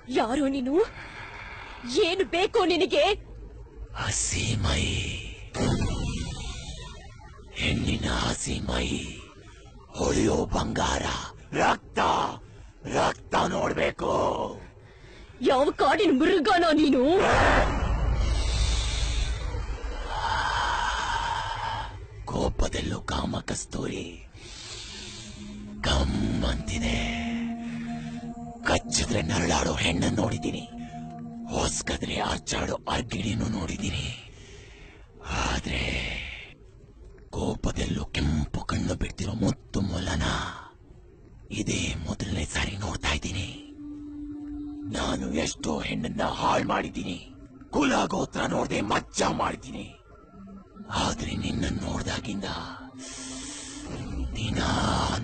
ಯಾರೋ ನೀನು ಏನು ಬೇಕು ನಿನಗೆ ಹಸಿ ಮೈ ಹೆಣ್ಣಿನ ಹಸಿ ಮೈ ಹೊಳೆಯೋ ಬಂಗಾರ ರಕ್ತ ರಕ್ತ ನೋಡ್ಬೇಕು ಯಾವ ಕಾಡಿನ ಮೃಗನೋ ನೀನು ಕೋಪದಲ್ಲೂ ಕಾಮ ಕಸ್ತೂರಿ ಕಮ್ಮಂತಿದೆ ಕಚ್ಚಿದ್ರೆ ನರಳಾಡೋ ಹೆಣ್ಣನ್ನು ನೋಡಿದ್ದೀನಿ ಹೊಸ್ಕದ್ರೆ ಆಚಾಡೋ ಅರ್ಗಿಣಿನೂ ನೋಡಿದ್ದೀನಿ ಆದ್ರೆ ಕೋಪದಲ್ಲೂ ಕೆಂಪು ಕಣ್ಣು ಬಿಡ್ತಿರೋ ಮುತ್ತು ಮೊಲನ ಇದೇ ಮೊದಲನೇ ಸಾರಿ ನೋಡ್ತಾ ಇದ್ದೀನಿ ನಾನು ಎಷ್ಟೋ ಹೆಣ್ಣನ್ನ ಹಾಳು ಮಾಡಿದ್ದೀನಿ ಕುಲ ಗೋತ್ರ ನೋಡದೆ ಮಚ್ಚ ಮಾಡಿದ್ದೀನಿ ಆದ್ರೆ ನಿನ್ನ ನೋಡ್ದಾಗಿಂದ ದಿನ